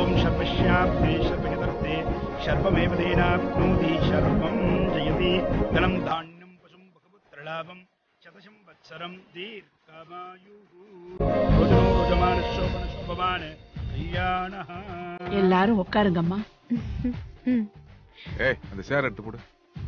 ஓம் சர்வஸ்யாப்தே சர்வகதர்த்தே சர்வமேவ தேனாப்னோதி சர்வம் ஜெயதி தனம் தானியம் பசும் பகவத்ரலாபம் சதசம் வத்சரம் தீர்க்கமாயு ரோஜனோ ரோஜமான சோபன சோபமான கல்யாண எல்லாரும் உட்காருங்கம்மா ம் ஏய் அந்த சேர் எடுத்து போடு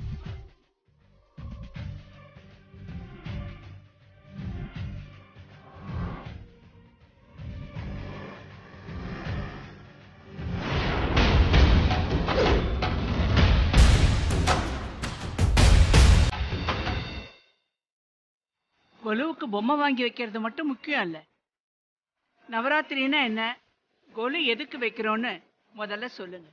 கொலுவுக்கு பொம்மை வாங்கி வைக்கிறது மட்டும் முக்கியம் இல்ல நவராத்திரின்னா என்ன கொலு எதுக்கு வைக்கிறோன்னு முதல்ல சொல்லுங்க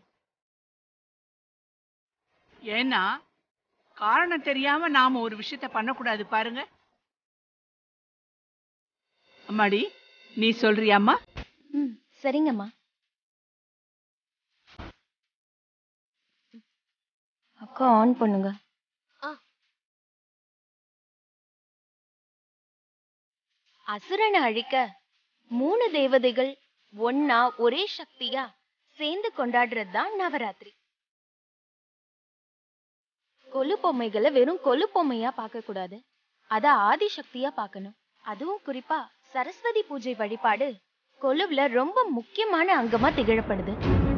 ஏன்னா காரணம் தெரியாம நாம ஒரு விஷயத்த பண்ணக்கூடாது பாருங்க அம்மாடி நீ சொல்றியாம்மா ம் சரிங்கம்மா அக்கா ஆன் பண்ணுங்க அசுரனை அழிக்க மூணு தேவதைகள் ஒன்னா ஒரே சக்தியா சேர்ந்து கொண்டாடுறது தான் நவராத்திரி கொலு பொம்மைகளை வெறும் கொலு பொம்மையா பார்க்க கூடாது அத ஆதி சக்தியா பார்க்கணும் அதுவும் குறிப்பா சரஸ்வதி பூஜை வழிபாடு கொலுவுல ரொம்ப முக்கியமான அங்கமா திகழப்படுது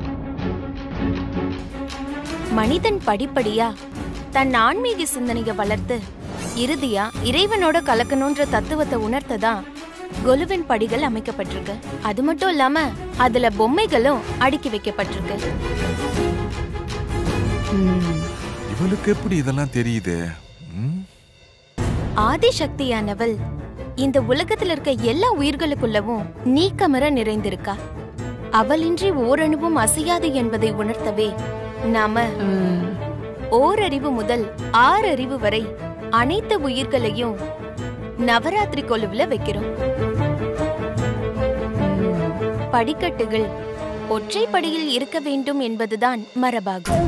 மனிதன் படிப்படியா தன் ஆன்மீக சிந்தனைய வளர்த்து இறுதியா இறைவனோட கலக்கணுன்ற தத்துவத்தை உணர்த்ததான் கொலுவின் படிகள் அமைக்கப்பட்டிருக்கு அது மட்டும் இல்லாம அதுல பொம்மைகளும் அடுக்கி வைக்கப்பட்டிருக்கு இவளுக்கு எப்படி இதெல்லாம் தெரியுது ம்? ஆதிசக்தியானவள் இந்த உலகத்துல இருக்க எல்லா உயிர்களுக்குள்ளவும் நீக்கமர நிறைந்திருக்கா அவளின்றி ஓரணுவும் அசையாது என்பதை உணர்த்தவே நாம ஓரறிவு முதல் ஆறறிவு வரை அனைத்து உயிர்களையும் நவராத்திரி கொலுவுல வைக்கிறோம் படிக்கட்டுகள் ஒற்றை படியில் இருக்க வேண்டும் என்பதுதான் மரபாகும்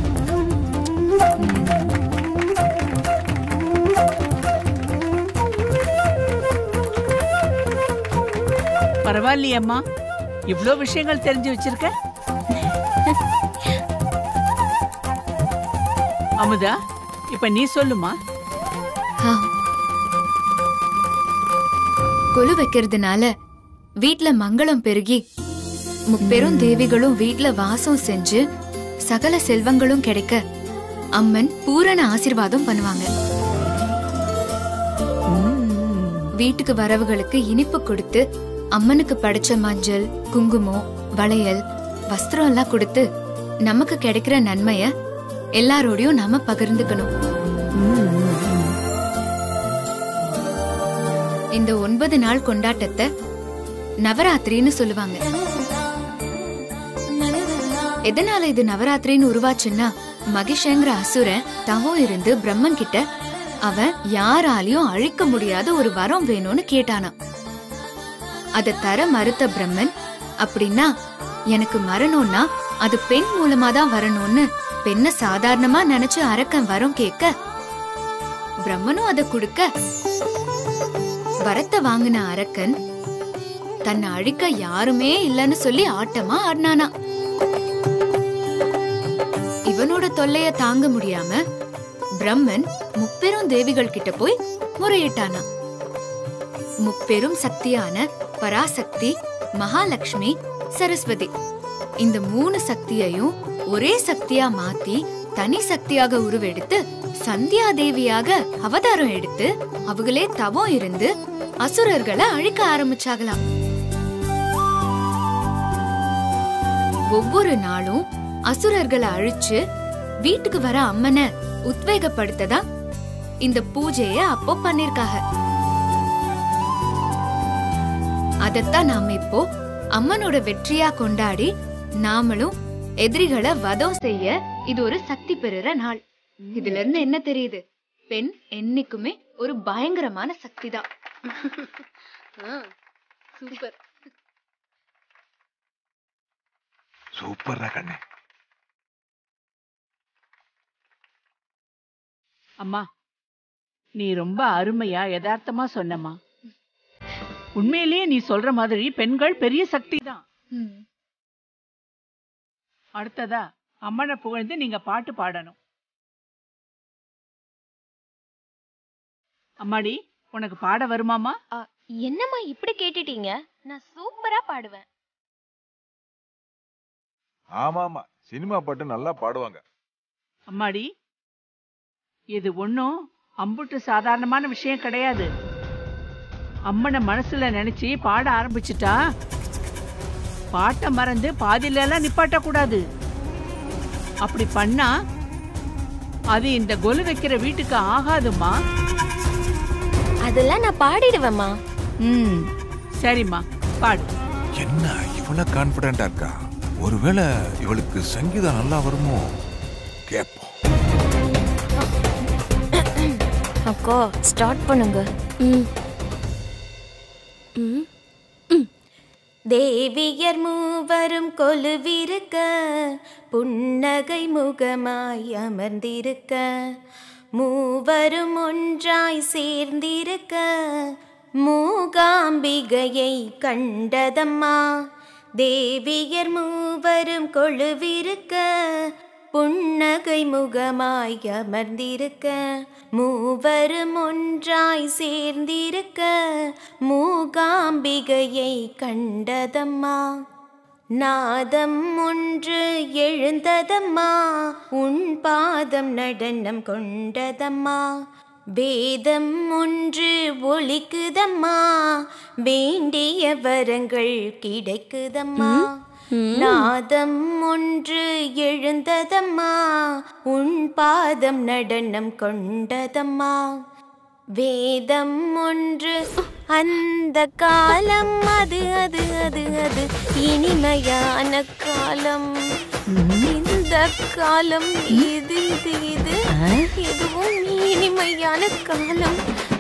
பரவாயில்லையம்மா இவ்ளோ விஷயங்கள் தெரிஞ்சு வச்சிருக்க அமுதா இப்ப நீ சொல்லுமா கொலு வைக்கிறதுனால வீட்ல மங்களம் பெருகி முப்பெரும் தேவிகளும் வீட்ல வாசம் செஞ்சு சகல செல்வங்களும் கிடைக்க அம்மன் பூரண ஆசீர்வாதம் பண்ணுவாங்க வீட்டுக்கு வரவுகளுக்கு இனிப்பு கொடுத்து அம்மனுக்கு படைச்ச மஞ்சள் குங்குமம் வளையல் வஸ்திரம் எல்லாம் கொடுத்து நமக்கு கிடைக்கிற நன்மைய எல்லாரோடையும் நாம பகிர்ந்துக்கணும் இந்த ஒன்பது நாள் கொண்டாட்டத்தை நவராத்திரின்னு சொல்லுவாங்க எதனால இது நவராத்திரின்னு உருவாச்சுன்னா மகிஷங்கிற அசுரன் தவம் இருந்து பிரம்மன் கிட்ட அவன் யாராலையும் அழிக்க முடியாத ஒரு வரம் வேணும்னு கேட்டானாம் அத தர மறுத்த பிரம்மன் அப்படின்னா எனக்கு மரணம்னா அது பெண் மூலமா தான் வரணும்னு பெண்ண சாதாரணமா நினைச்சு அரக்கன் வரம் கேட்க பிரம்மனும் அதை கொடுக்க வரத்தை வாங்கின அரக்கன் தன்னை அழிக்க யாருமே இல்லைன்னு சொல்லி ஆட்டமா ஆடினானா இவனோட தொல்லைய தாங்க முடியாம பிரம்மன் முப்பெரும் தேவிகள் கிட்ட போய் முறையிட்டானா முப்பெரும் சக்தியான பராசக்தி மகாலட்சுமி சரஸ்வதி இந்த மூணு சக்தியையும் ஒரே சக்தியா மாத்தி தனி சக்தியாக உருவெடுத்து சந்தியா தேவியாக அவதாரம் எடுத்து அவங்களே தவம் இருந்து அசுரர்களை அழிக்க ஆரம்பிச்சாகலாம் ஒவ்வொரு நாளும் அசுரர்களை அழிச்சு வீட்டுக்கு வர அம்மனை உத்வேகப்படுத்ததா இந்த பூஜைய அப்போ பண்ணிருக்காக அதத்தான் நாம இப்போ அம்மனோட வெற்றியா கொண்டாடி நாமளும் எதிரிகளை வதம் செய்ய இது ஒரு சக்தி பெறுற நாள் இதுல இருந்து என்ன தெரியுது பெண் என்னைக்குமே ஒரு பயங்கரமான சக்தி தான் சூப்பர் சூப்பர்ரா கண்ணே அம்மா நீ ரொம்ப அருமையா யதார்த்தமா சொன்னம்மா உண்மையிலேயே நீ சொல்ற மாதிரி பெண்கள் பெரிய சக்தி தான் அடுத்ததா அம்மனை புகழ்ந்து நீங்க பாட்டு பாடணும் அம்மாடி உனக்கு பாட வருமாமா ஆ, என்னம்மா இப்படி கேட்டுட்டீங்க நான் சூப்பரா பாடுவேன் ஆமா ஆமா சினிமா பாட்டு நல்லா பாடுவாங்க அம்மாடி இது ஒன்றும் அம்புட்டு சாதாரணமான விஷயம் கிடையாது அம்மனை மனசுல நினைச்சு பாட ஆரம்பிச்சிட்டா பாட்டை மறந்து பாதியில எல்லாம் நிப்பாட்ட கூடாது அப்படி பண்ணா அது இந்த கொலு வைக்கிற வீட்டுக்கு ஆகாதும்மா அதெல்லாம் நான் பாடிடுவேம்மா ம் சரிம்மா பாடு என்ன இவ்வளவு கான்பிடண்டா இருக்கா ஒருவேளை இவளுக்கு சங்கீதம் நல்லா வருமோ கேப்போம் அக்கா ஸ்டார்ட் பண்ணுங்க தேவியர் மூவரும் கொலுவிருக்க புன்னகை முகமாய் அமர்ந்திருக்க மூவரும் ஒன்றாய் சேர்ந்திருக்க மூகாம்பிகையை கண்டதம்மா தேவியர் மூவரும் கொழுவிருக்க புன்னகை முகமாய் அமர்ந்திருக்க மூவரும் ஒன்றாய் சேர்ந்திருக்க மூகாம்பிகையை கண்டதம்மா நாதம் ஒன்று எழுந்ததம்மா உன் பாதம் நடனம் கொண்டதம்மா வேதம் ஒன்று ஒலிக்குதம்மா வேண்டிய வரங்கள் கிடைக்குதம்மா நாதம் ஒன்று எழுந்ததம்மா உன் பாதம் நடனம் கொண்டதம்மா வேதம் ஒன்று அந்த காலம் அது அது அது அது இனிமையான காலம் இந்த காலம் இது இது இது இதுவும் இனிமையான காலம்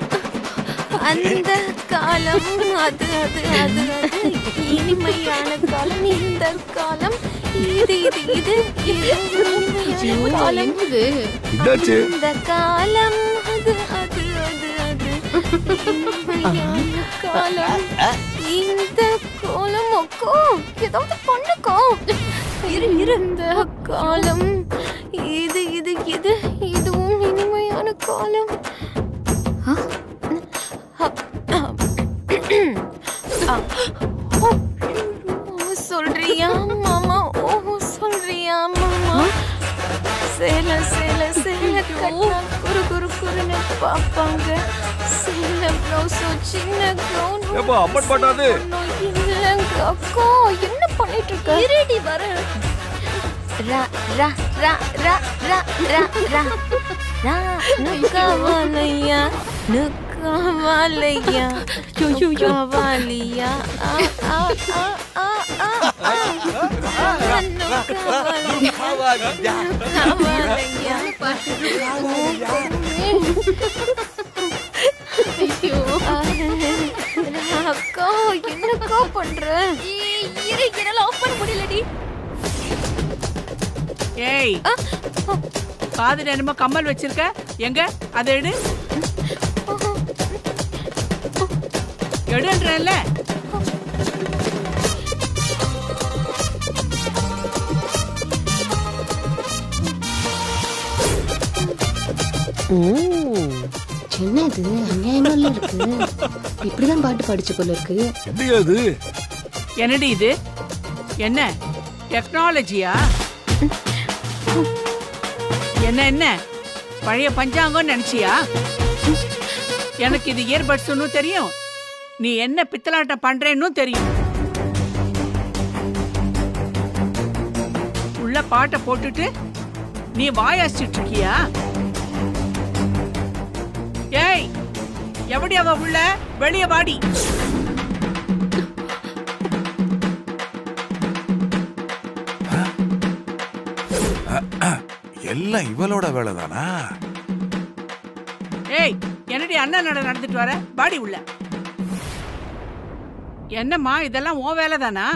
அந்த காலம் அது அது அது அது இனிமையான காலம் இந்த காலம் இது இது இது இது இனிமையான காலம் என்னாச்சு அந்த காலம் அது அது அது அது இனிமையான காலம் இந்த காலம் அக்கா ஏதாவது பண்ணுக்கோ இரு இருந்த காலம் இது இது இது இதுவும் இனிமையான காலம் ஆ? அ- அ- அ- ஓ, ஓ, சொல்றியா மாமா ஓ சொல்றியா மாமா சேல சேல சேல கட்டினா குரு குரு குருன்னு பாப்பாங்க சேல ப்ளவுஸோ சின்ன கவுன் ஏப்பா, அம்மன் பாட்டாது. இல்லங்க அக்கா என்ன பண்ணிட்டு இருக்க இருடி வர ரா ரா ரா ரா ரா ரா ரா ரா நுக்கவாலையா நுக்கவாலையா நுக்கவாலியா ஆ ஆ ஆ ஆ ஆ ஆ நுக்கவாலியா நுக்கவாலையா ஐயோ அக்கா என்னக்கா பண்ற இரு இதெல்லாம் ஆஃப் பண்ண முடியலடி ஏய் காதுல என்னமோ கம்மல் வச்சிருக்க எங்க அதை எடு எடுன்றல ஓ என்னது அநியாயமால இருக்கு இப்படிதான் பாட்டு படிச்ச போல இருக்கு என்னையாது என்னடி இது என்ன டெக்னாலஜியா என்ன என்ன பழைய பஞ்சாங்கம் நினைச்சியா எனக்கு இது இயர்பட்ஸ்னு தெரியும் நீ என்ன பித்தலாட்டம் பண்றேன்னு தெரியும் உள்ள பாட்டை போட்டுட்டு நீ வாயாசிட்டு இருக்கியா ஏய் எப்படி அவ உள்ள வெளிய வாடி எல்லாம் இவளோட வேலை தானா ஏய் என்னடி அண்ணன் நட நடந்துட்டு வர பாடி உள்ள என்னம்மா இதெல்லாம் உன் வேலை தானா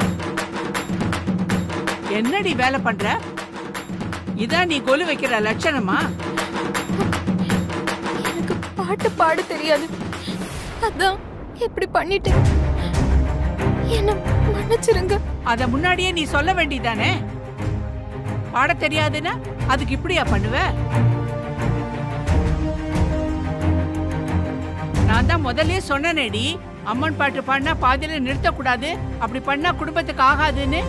என்னடி வேலை பண்ற இதான் நீ கொலு வைக்கிற லட்சணமா எனக்கு பாட்டு பாட தெரியாது அதான் இப்படி பண்ணிட்டேன் என்ன மன்னிச்சிருங்க அத முன்னாடியே நீ சொல்ல வேண்டியதானே பாட தெரியாதுன்னா அதுக்கு இப்படியா பண்ணுவ நான் தான் முதல்லயே சொன்னேனேடி அம்மன் பாட்டு பாடினா பாதியில நிறுத்தக்கூடாது அப்படி பண்ணா குடும்பத்துக்கு ஆகாதுன்னு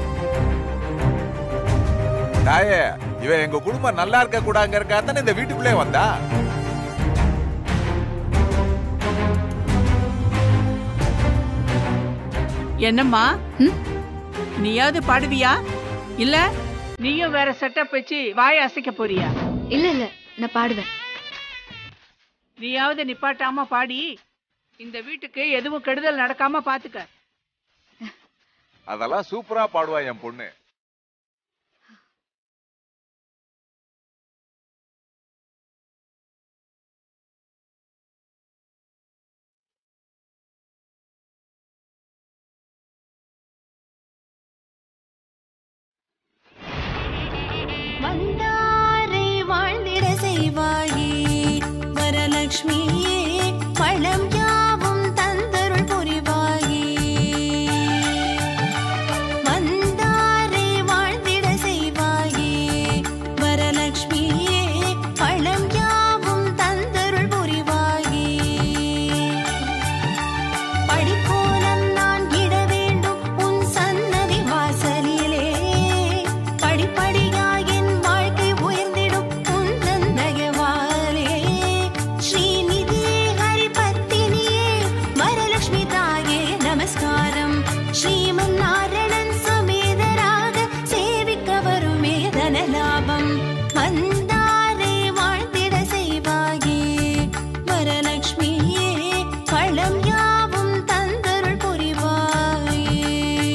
தாயே இவ எங்க குடும்பம் நல்லா இருக்க கூடாங்கிறக்கா தானே இந்த வீட்டுக்குள்ளே வந்தா என்னம்மா ம்? நீயாவது பாடுவியா இல்ல நீயும் வேற செட்டப் வச்சு வாயை அசைக்க போறியா இல்ல இல்ல நான் பாடுவேன் நீயாவது நிப்பாட்டாம பாடி இந்த வீட்டுக்கு எதுவும் கெடுதல் நடக்காம பாத்துக்க அதெல்லாம் சூப்பரா பாடுவா என் பொண்ணு வந்தாரை வாழ்ந்திட செய்வாயே வரலட்சுமியே பழம் யாவும் தந்தருள் புரிவாயே வந்தாரை வாழ்ந்திட செய்வாயே வரலட்சுமியே பழம் யாவும் தந்தருள் புரிவாயே படிக்கோலம் நான் இட வேண்டும் உன் சன்னதி வாசலிலே படிப்படியாய் என் வாழ்க்கை உயர்ந்திடும் உன் நந்தயவாலே ஸ்ரீநிதியே ஹரிபத்தினியே வரலட்சுமி தாயே நமஸ்காரம் ஸ்ரீமன் நாரணன் சமேதராக சேவிக்க வருமே தனலாபம் வந்தாரே வாழ்த்திட செய்வாயே வரலட்சுமியே பழம் யாவும் தந்தருள் புரிவாயே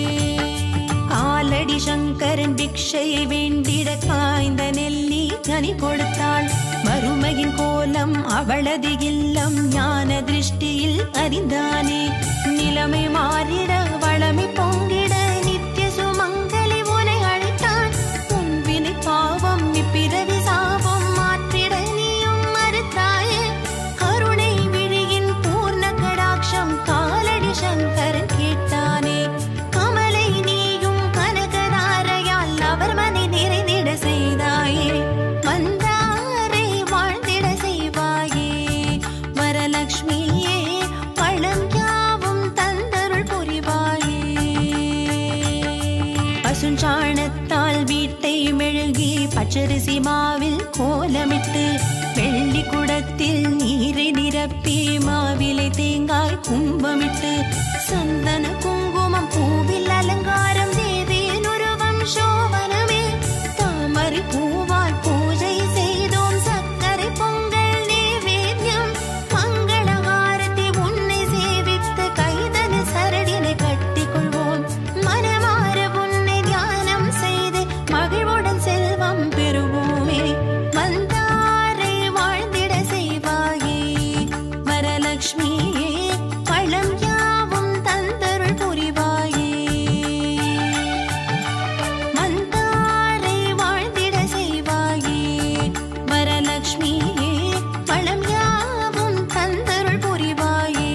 காலடி சங்கரன் பிக்ஷையை வேண்டிட காய்ந்த நெல்லி கனி கொடுத்தாள் மறுமையின் கோலம் அவளது இல்லம் ஞான திருஷ்டியில் அறிந்தானே நிலைமை மாறிட வளமை பொங்கிட நித்திய சுமங்கலி உனை அழைத்தான் உன் வினை பாவம் இப்பிறவி சாபம் மாற்றிட நீயும் மறுத்தாயே கருணை விழியின் பூர்ண கடாட்சம் காலடி சங்கரன் கேட்டானே கமலை நீயும் கனகதாரையால் அவர் மனை நிறைந்திட செய்தாயே வந்தாரை வாழ்ந்திட செய்வாயே வரலட்சுமியே பழம் யாவும் தந்தருள் புரிவாயே பசுஞ்சாணத்தால் வீட்டை மெழுகி பச்சரிசி மாவில் கோலமிட்டு வெள்ளி குடத்தில் நீரை நிரப்பி மாவிலை தேங்காய் கும்பமிட்டு சந்தன குங்குமம் பூவில் அலங்காரம் தேவியின் உருவம் சோபனமே தாமரை பூவால் பூஜை செய்தோம் சர்க்கரை பொங்கல் நைவேத்யம் மங்களகாரத்தை உன்னை சேவித்து கைதன சரடினை கட்டிக் கொள்வோம் மனமாற உன்னை தியானம் செய்து மகிழ்வுடன் செல்வம் பெறுவோமே வந்தாரை வாழ்ந்திட செய்வாயே வரலட்சுமியே பழம் யாவும் தந்தருள் புரிவாயே வந்தாரை வாழ்ந்திட செய்வாயே வரலட்சுமியே பழம் யாவும் தந்தருள் புரிவாயே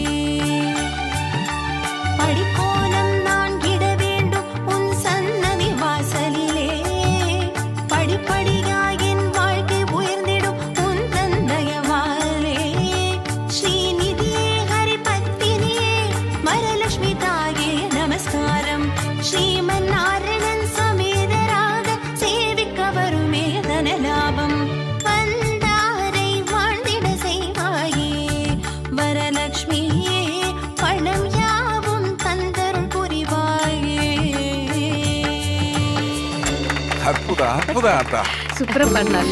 படிக்கோலம் நான் இட வேண்டும் உன் சன்னதி வாசலிலே படிப்படியாய் என் வாழ்க்கை உயர்ந்திடும் உன் தந்தயவாலே ஸ்ரீநிதியே ஹரிபத்தினியே வரலட்சுமி தாயே நமஸ்காரம் ஸ்ரீமன் நாரணன் சமேதராக சேவிக்க வருமே தனலாபம் வந்தாரை வாழ்ந்திட செய்வாயே வரலட்சுமியே பணம் யாவும் தந்தருள் புரிவாயே அற்புதம் அற்புதம் அத்தா சூப்பரா பண்ணல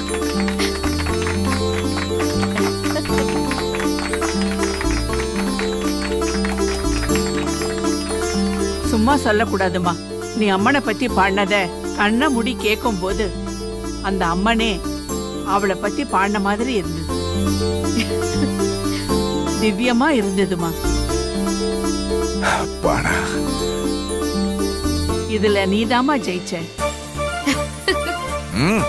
சும்மா சொல்லக்கூடாதுமா நீ அம்மனை பத்தி பாடினத கண்ண முடி கேட்கும் போது அந்த அம்மனே அவளை பத்தி பாடின மாதிரி இருந்தது திவ்யமா இருந்ததுமா அப்பாடா இதுல நீதாம்மா ஜெயிச்ச ம்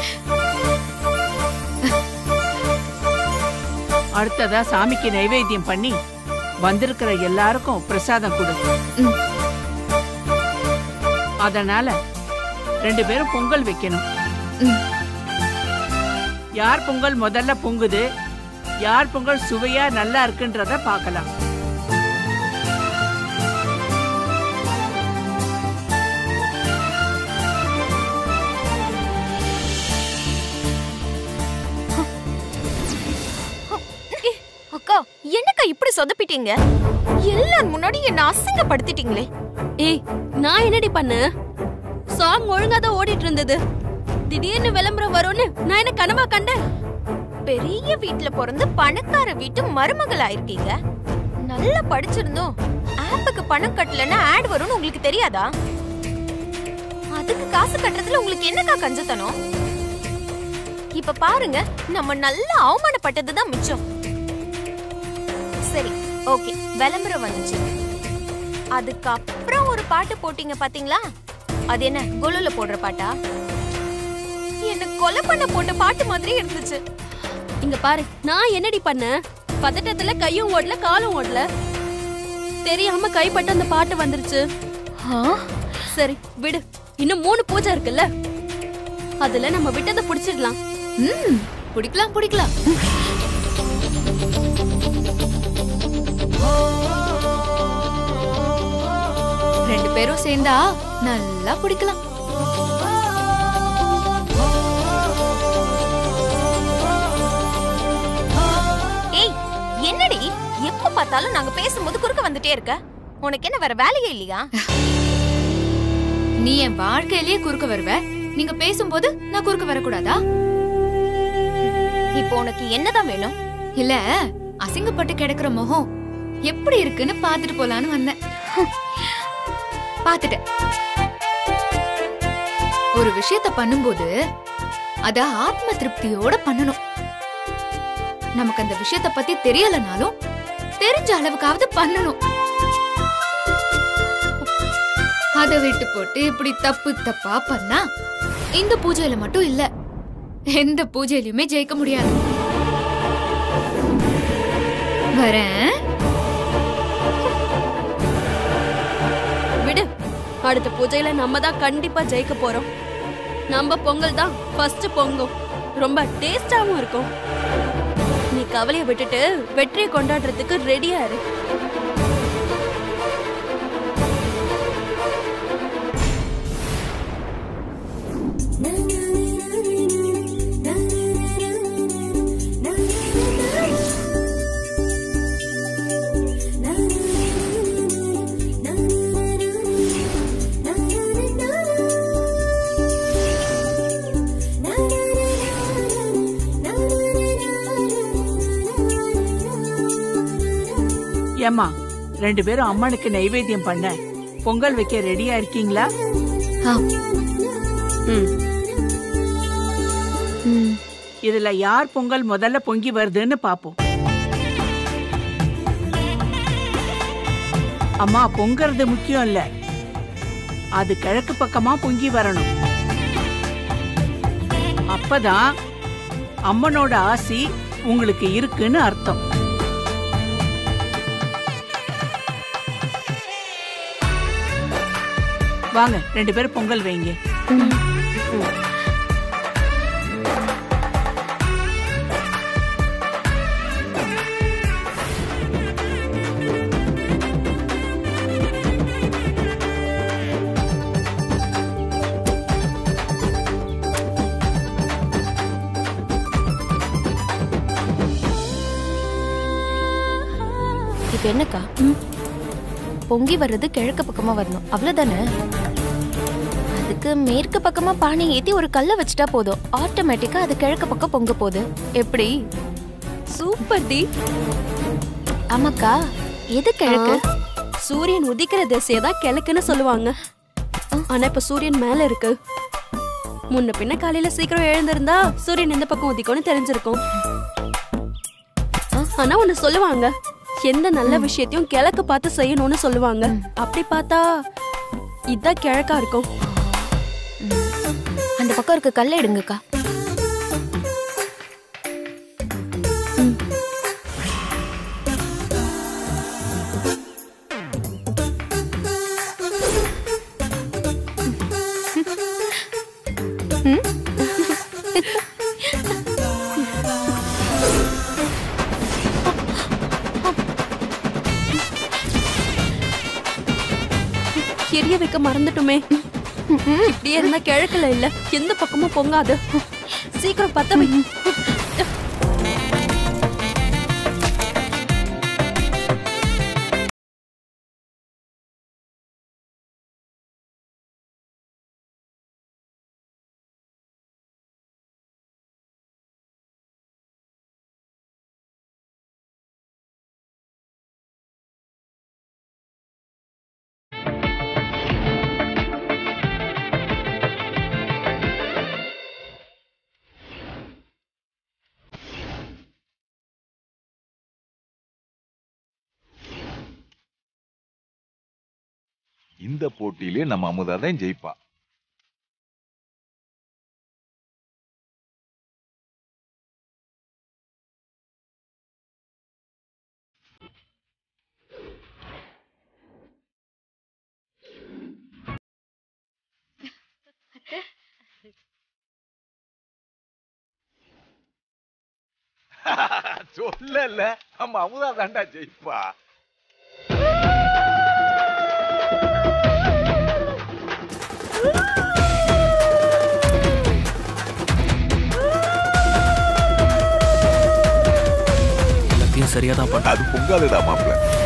அடுத்ததா சாமிக்கு நைவேத்தியம் பண்ணி வந்திருக்கிற எல்லாருக்கும் பிரசாதம் கொடு ம். அதனால ரெண்டு பேரும் பொங்கல் வைக்கணும் ம். யார் பொங்கல் முதல்ல பொங்குது யார் பொங்கல் சுவையா நல்லா இருக்குன்றத பார்க்கலாம் அக்கா என்னக்கா இப்படி சொதப்பிட்டீங்க எல்லார் முன்னாடி என்ன அசிங்கப்படுத்திட்டீங்களே ஏய் நான் என்னடி பண்ண சாங் ஒழுங்கா தான் ஓடிட்டு இருந்தது திடீர்னு விளம்பரம் வரும்னு நான் என்ன கனவா கண்டேன் பெரிய வீட்ல பிறந்து பணக்கார வீட்டு மருமகளா இருக்கீங்க நல்லா படிச்சிருந்தோம் ஆப்புக்கு பணம் கட்டலன்னா ஆட் வரும்னு உங்களுக்கு தெரியாதா அதுக்கு காசு கட்டுறதுல உங்களுக்கு என்னக்கா கஞ்சத்தனம் இப்ப பாருங்க நம்ம நல்லா அவமானப்பட்டதுதான் மிச்சம் சரி ஓகே விளம்பரம் வந்துச்சு அதுக்கப்புறம் ஒரு பாட்டு போட்டீங்க பாத்தீங்களா அது என்ன கொலுல போடுற பாட்டா என்ன கொலை பண்ண போட்ட பாட்டு மாதிரி இருந்துச்சு இங்க பாரு நான் என்னடி பண்ண பதட்டத்துல கையும் ஓடல காலும் ஓடல தெரியாம கைப்பட்டு அந்த பாட்டு வந்துருச்சு சரி விடு இன்னும் மூணு பூஜை இருக்குல்ல அதுல நம்ம விட்டதை புடிச்சிடலாம் ம் பிடிக்கலாம் பிடிக்கலாம் ரெண்டு பேரும் சேர்ந்தா நல்லா பிடிக்கலாம் ஏய் என்னடி எப்ப பார்த்தாலும் நாங்க பேசும்போது குறுக்க வந்துட்டே இருக்க உனக்கு என்ன வேற வேலையே இல்லையா நீ என் வாழ்க்கையிலேயே குறுக்க வருவ நீங்க பேசும்போது நான் குறுக்க வரக்கூடாதா இப்போ உனக்கு என்னதான் வேணும் இல்ல அசிங்கப்பட்டு கிடக்குற முகம் எப்படி இருக்குன்னு பாத்துட்டு போலான்னு வந்தேன் பாத்துட்டேன் ஒரு விஷயத்த பண்ணும்போது அத ஆத்ம திருப்தியோட பண்ணணும் நமக்கு அந்த விஷயத்த பத்தி தெரியலனாலும் தெரிஞ்ச அளவுக்காவது பண்ணணும் அத விட்டு போட்டு இப்படி தப்பு தப்பா பண்ணா இந்த பூஜையில மட்டும் இல்ல எந்த பூஜையிலயுமே ஜெயிக்க முடியாது வரேன் விடு அடுத்த பூஜையில நம்ம தான் கண்டிப்பா ஜெயிக்க போறோம் நம்ம பொங்கல் தான் ஃபர்ஸ்ட் பொங்கும் ரொம்ப டேஸ்டாவும் இருக்கும் நீ கவலையை விட்டுட்டு வெற்றியை கொண்டாடுறதுக்கு ரெடியா இரு ஏம்மா ரெண்டு பேரும் அம்மனுக்கு நைவேத்தியம் பண்ண பொங்கல் வைக்க ரெடியா இருக்கீங்களா ஆ. ம். ம். இதுல யார் பொங்கல் முதல்ல பொங்கி வருதுன்னு பாப்போம் அம்மா பொங்கறது முக்கியம் இல்ல அது கிழக்கு பக்கமா பொங்கி வரணும் அப்பதான் அம்மனோட ஆசி உங்களுக்கு இருக்குன்னு அர்த்தம் வாங்க ரெண்டு பேரும் பொங்கல் வைங்க இப்ப என்னக்கா பொங்கி வர்றது கிழக்கு பக்கமா வரணும் அவ்வளவுதானே அதுக்கு மேற்கு பக்கமா பானை ஏத்தி ஒரு கல்ல வச்சுட்டா போதும் ஆட்டோமேட்டிக்கா அது கிழக்கு பக்கம் பொங்க போகுது எப்படி சூப்பர் டி ஆமாக்கா எது கிழக்கு சூரியன் உதிக்கிற திசையை தான் கிழக்குன்னு சொல்லுவாங்க ஆனா இப்ப சூரியன் மேல இருக்கு முன்ன பின்ன காலையில சீக்கிரம் எழுந்திருந்தா சூரியன் எந்த பக்கம் உதிக்கும்னு தெரிஞ்சிருக்கும் ஆனா ஒண்ணு சொல்லுவாங்க எந்த நல்ல விஷயத்தையும் கிழக்கு பார்த்து செய்யணும்னு சொல்லுவாங்க அப்படி பார்த்தா இதான் கிழக்கா இருக்கும் அந்த பக்கம் இருக்க கல்ல எடுங்கக்கா எரிய வைக்க மறந்துட்டுமே இப்படியே இருந்தா கிழக்குல இல்ல எந்த பக்கமும் பொங்காது சீக்கிரம் பத்த வை இந்த போட்டியிலே நம்ம அமுதா தான் ஜெயிப்பா சொல்லல நம்ம அமுதா தாண்டா ஜெயிப்பா எல்லாத்தையும் சரியா தான் பண்ண அது பொங்காதுடா மாப்பிள்ள